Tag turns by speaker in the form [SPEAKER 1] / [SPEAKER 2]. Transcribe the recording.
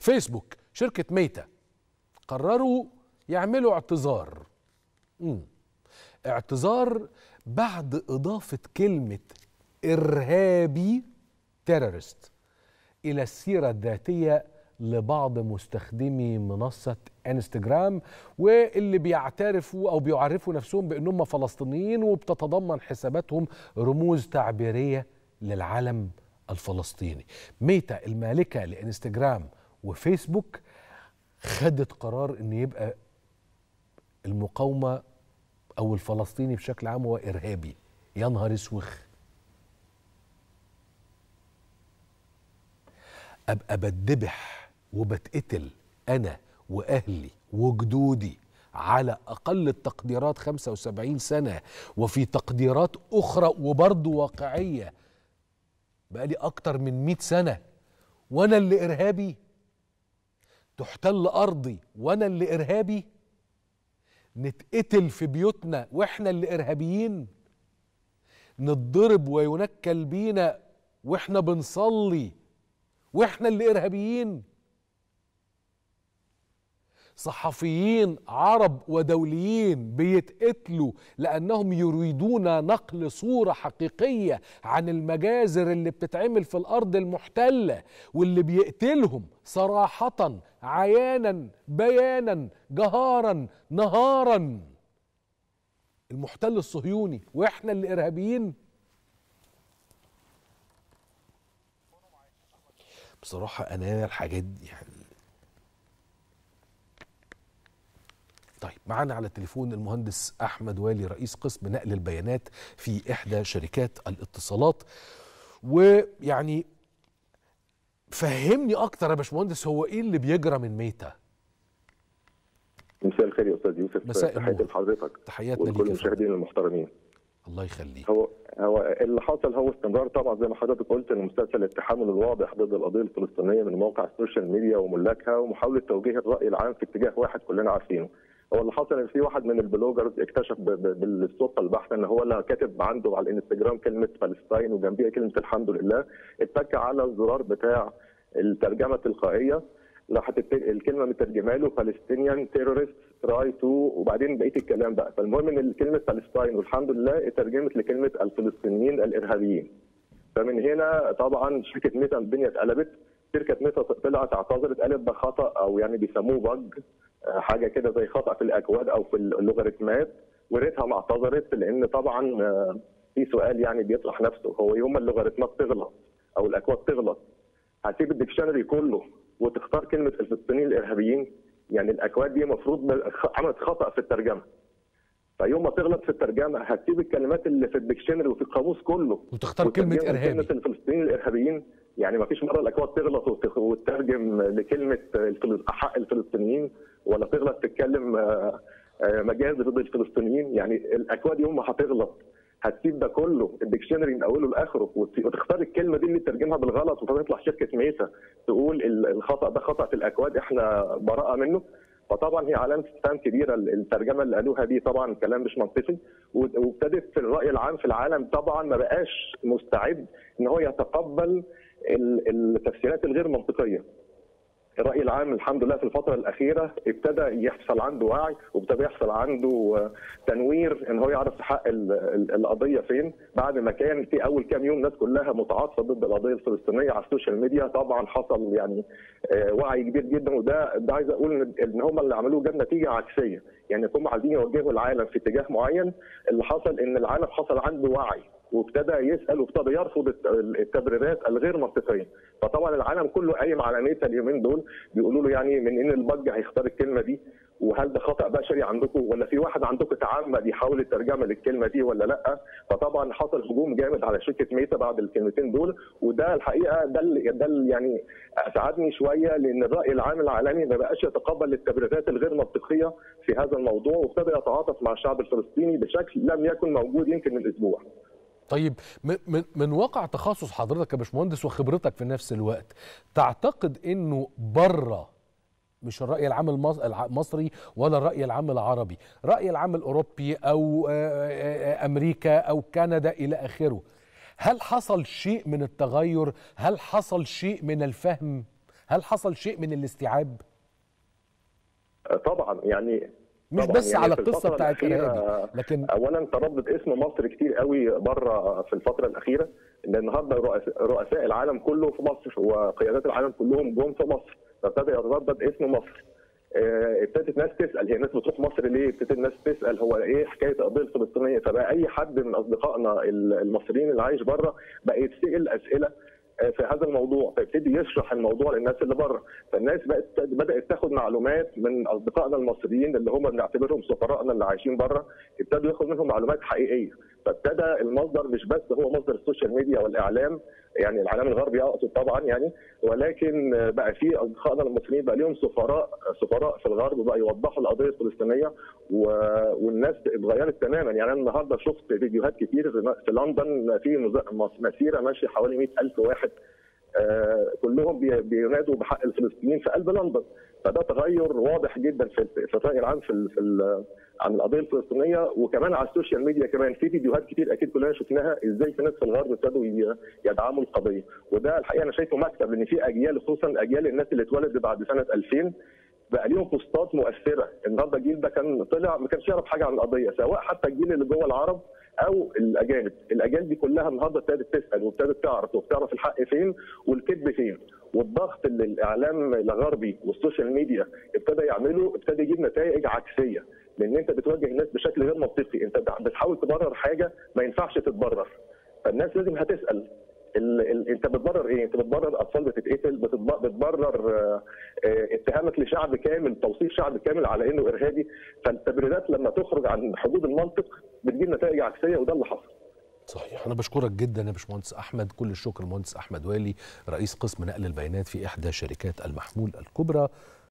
[SPEAKER 1] فيسبوك شركة ميتا قرروا يعملوا اعتذار مم. اعتذار بعد إضافة كلمة إرهابي تيرورست إلى السيرة الذاتية لبعض مستخدمي منصة انستجرام واللي بيعترفوا أو بيعرفوا نفسهم بأنهم فلسطينيين وبتتضمن حساباتهم رموز تعبيرية للعلم الفلسطيني ميتا المالكة لانستجرام وفيسبوك خدت قرار ان يبقى المقاومة او الفلسطيني بشكل عام هو ارهابي يا نهار اسوخ ابقى بتذبح وبتقتل انا واهلي وجدودي على اقل التقديرات 75 سنه وفي تقديرات اخرى وبرضه واقعيه بقالي اكتر من 100 سنه وانا اللي ارهابي تحتل ارضي وانا اللي ارهابي نتقتل في بيوتنا واحنا اللي ارهابيين نتضرب وينكل بينا واحنا بنصلي واحنا اللي ارهابيين صحفيين عرب ودوليين بيتقتلوا لانهم يريدون نقل صوره حقيقيه عن المجازر اللي بتتعمل في الارض المحتله واللي بيقتلهم صراحه عيانا بيانا جهارا نهارا المحتل الصهيوني واحنا اللي ارهابيين بصراحه انا الحاجات دي يعني طيب معانا على التليفون المهندس احمد والي رئيس قسم نقل البيانات في احدى شركات الاتصالات ويعني فهمني اكتر يا باشمهندس هو ايه اللي بيجرى من ميتا
[SPEAKER 2] مساء الخير يا استاذ يوسف
[SPEAKER 1] مساء
[SPEAKER 2] تحياتي
[SPEAKER 1] النور.
[SPEAKER 2] لحضرتك
[SPEAKER 1] تحياتنا
[SPEAKER 2] ولكل
[SPEAKER 1] ليك يا فندم.
[SPEAKER 2] المشاهدين المحترمين
[SPEAKER 1] الله يخليك
[SPEAKER 2] هو هو اللي حصل هو استمرار طبعا زي ما حضرتك قلت ان مسلسل التحامل الواضح ضد القضيه الفلسطينيه من مواقع السوشيال ميديا وملاكها ومحاوله توجيه الراي العام في اتجاه واحد كلنا عارفينه. هو اللي حصل ان في واحد من البلوجرز اكتشف ب- ب- بالصدفه البحته ان هو اللي كاتب عنده على الانستجرام كلمه فلسطين وجنبيها كلمه الحمد لله اتك على الزرار بتاع الترجمه التلقائيه راحت الت- الكلمه مترجمه له فلسطينيان تيرورست تراي تو وبعدين بقيه الكلام بقى فالمهم ان كلمه فلسطين والحمد لله اترجمت لكلمه الفلسطينيين الارهابيين فمن هنا طبعا شركه ميتا الدنيا اتقلبت شركه ميتا طلعت اعتذرت قالت ده خطا او يعني بيسموه بج حاجه كده زي خطا في الاكواد او في اللوغاريتمات وريتها ما اعتذرت لان طبعا آه، في سؤال يعني بيطرح نفسه هو يوم ما اللوغاريتمات تغلط او الاكواد تغلط هتسيب الديكشنري كله وتختار كلمه الفلسطينيين الارهابيين يعني الاكواد دي المفروض عملت خطا في الترجمه فيوم ما تغلط في الترجمه هتسيب الكلمات اللي في الديكشنري وفي القاموس كله
[SPEAKER 1] وتختار كلمه
[SPEAKER 2] وترجمها
[SPEAKER 1] ارهابي
[SPEAKER 2] كلمه الفلسطينيين الارهابيين يعني ما فيش مره الاكواد تغلط وت- وتترجم لكلمه الفلس- حق الفلسطينيين ولا تغلط تتكلم آه، آه، مجاز ضد الفلسطينيين يعني الاكواد يوم ما هتغلط هتسيب ده كله الديكشنري من اوله لاخره وت- وتختار الكلمه دي اللي تترجمها بالغلط وتطلع شركه ميتا تقول ال- الخطا ده خطا في الاكواد احنا براءه منه فطبعا هي علامه استفهام كبيره الترجمه اللي قالوها دي طبعا كلام مش منطقي وابتدت في الراي العام في العالم طبعا ما بقاش مستعد ان هو يتقبل ال- التفسيرات الغير منطقيه الراي العام الحمد لله في الفتره الاخيره ابتدى يحصل عنده وعي وابتدى يحصل عنده آه، تنوير ان هو يعرف حق ال- ال- القضيه فين بعد ما كان في اول كام يوم الناس كلها متعاطفه ضد القضيه الفلسطينيه على السوشيال ميديا طبعا حصل يعني آه، وعي كبير جدا وده ده عايز اقول ان ان هم اللي عملوه جاب نتيجه عكسيه يعني هم عايزين يوجهوا العالم في اتجاه معين اللي حصل ان العالم حصل عنده وعي وابتدى يسال وابتدى يرفض الت- التبريرات الغير منطقيه فطبعا العالم كله قايم على ميتا اليومين دول بيقولوا له يعني من ان البج هيختار الكلمه دي وهل ده خطا بشري عندكم ولا في واحد عندكم تعمد يحاول الترجمه للكلمه دي ولا لا فطبعا حصل هجوم جامد على شركه ميتا بعد الكلمتين دول وده الحقيقه ده اللي ده اللي يعني اسعدني شويه لان الراي العام العالمي ما بقاش يتقبل التبريرات الغير منطقيه في هذا الموضوع وابتدى يتعاطف مع الشعب الفلسطيني بشكل لم يكن موجود يمكن من اسبوع
[SPEAKER 1] طيب من, من, من واقع تخصص حضرتك يا باشمهندس وخبرتك في نفس الوقت تعتقد انه بره مش الرأي العام المص- الع- المصري ولا الرأي العام العربي الرأي العام الأوروبي أو آه، آه، أمريكا أو كندا إلى آخره هل حصل شيء من التغير هل حصل شيء من الفهم هل حصل شيء من الاستيعاب
[SPEAKER 2] طبعا يعني
[SPEAKER 1] مش
[SPEAKER 2] طبعاً
[SPEAKER 1] بس
[SPEAKER 2] يعني
[SPEAKER 1] على
[SPEAKER 2] في
[SPEAKER 1] القصه
[SPEAKER 2] الفترة
[SPEAKER 1] بتاعت
[SPEAKER 2] الأخيرة
[SPEAKER 1] ارهابي لكن
[SPEAKER 2] اولا تردد اسم مصر كتير قوي بره في الفتره الاخيره ان النهارده رؤساء- رؤساء العالم كله في مصر وقيادات العالم كلهم جم في مصر فابتدى يتردد اسم مصر آه، ابتدت ناس تسال هي الناس بتروح مصر ليه؟ ابتدت الناس تسال هو ايه حكايه القضيه الفلسطينيه؟ فبقى اي حد من اصدقائنا المصريين اللي عايش بره بقى يتسال اسئله آه، في هذا الموضوع فيبتدي يشرح الموضوع للناس اللي بره فالناس بقت بدات تاخد معلومات من اصدقائنا المصريين اللي هم بنعتبرهم سفرائنا اللي عايشين بره ابتدوا ياخد منهم معلومات حقيقيه فابتدى المصدر مش بس هو مصدر السوشيال ميديا والاعلام يعني الاعلام الغربي اقصد طبعا يعني ولكن بقى في اصدقائنا المصريين بقى ليهم سفراء سفراء في الغرب بقى يوضحوا القضيه الفلسطينيه و- والناس اتغيرت تماما يعني انا النهارده شفت فيديوهات كتير في لندن في مز- مسيره ماشيه حوالي 100000 واحد آه، كلهم بي- بينادوا بحق الفلسطينيين في قلب لندن فده تغير واضح جدا في في الراي العام في ال- في ال- عن القضيه الفلسطينيه وكمان على السوشيال ميديا كمان في فيديوهات كتير اكيد كلنا شفناها ازاي في ناس في الغرب ابتدوا ي- يدعموا القضيه وده الحقيقه انا شايفه مكسب لان في اجيال خصوصا اجيال الناس اللي اتولدت بعد سنه 2000 بقى ليهم بوستات مؤثره النهارده الجيل ده كان طلع ما كانش يعرف حاجه عن القضيه سواء حتى الجيل اللي جوه العرب او الاجانب الاجيال دي كلها النهارده ابتدت تسال وابتدت تعرف وبتعرف الحق فين والكذب فين والضغط اللي الاعلام الغربي والسوشيال ميديا ابتدى يعمله ابتدى يجيب نتائج عكسيه لان انت بتواجه الناس بشكل غير منطقي انت بتحاول تبرر حاجه ما ينفعش تتبرر فالناس لازم هتسال ال ال انت بتبرر ايه؟ انت بتبرر اطفال بتتقتل بتتب- بتبرر آه، آه، اتهامك لشعب كامل توصيف شعب كامل على انه ارهابي فالتبريرات لما تخرج عن حدود المنطق بتجيب نتائج عكسيه وده اللي حصل.
[SPEAKER 1] صحيح انا بشكرك جدا يا باشمهندس احمد كل الشكر المهندس احمد والي رئيس قسم نقل البيانات في احدى شركات المحمول الكبرى